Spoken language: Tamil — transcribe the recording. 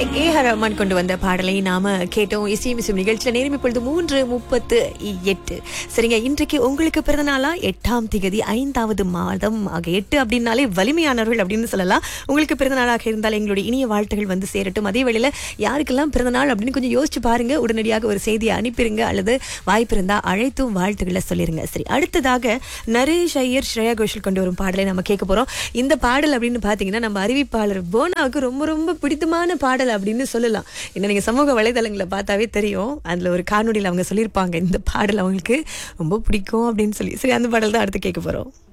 ஏ ஆர் ரஹ்மான் கொண்டு வந்த பாடலை நாம கேட்டோம் இசையமிசும் நிகழ்ச்சியில நேரம் இப்பொழுது மூன்று முப்பத்து எட்டு சரிங்க இன்றைக்கு உங்களுக்கு பிறந்த நாளா எட்டாம் திகதி ஐந்தாவது மாதம் ஆக எட்டு அப்படின்னாலே வலிமையானவர்கள் அப்படின்னு சொல்லலாம் உங்களுக்கு பிறந்த நாளாக இருந்தால் எங்களுடைய இனிய வாழ்த்துகள் வந்து சேரட்டும் அதே வேளையில யாருக்கெல்லாம் பிறந்த நாள் அப்படின்னு கொஞ்சம் யோசிச்சு பாருங்க உடனடியாக ஒரு செய்தியை அனுப்பிடுங்க அல்லது வாய்ப்பு இருந்தா அழைத்தும் வாழ்த்துக்களை சொல்லிருங்க சரி அடுத்ததாக நரேஷ் ஐயர் ஸ்ரேயா கோஷல் கொண்டு வரும் பாடலை நம்ம கேட்க போறோம் இந்த பாடல் அப்படின்னு பாத்தீங்கன்னா நம்ம அறிவிப்பாளர் போனாவுக்கு ரொம்ப ரொம்ப பிடித்தமான பாடல் அப்படின்னு சொல்லலாம் என்ன நீங்க சமூக வலைதளங்களை பார்த்தாவே தெரியும் அதுல ஒரு காணொலியில் அவங்க சொல்லியிருப்பாங்க இந்த பாடல் அவங்களுக்கு ரொம்ப பிடிக்கும் அப்படின்னு சொல்லி சரி அந்த பாடல் தான் அடுத்து கேட்க போறோம்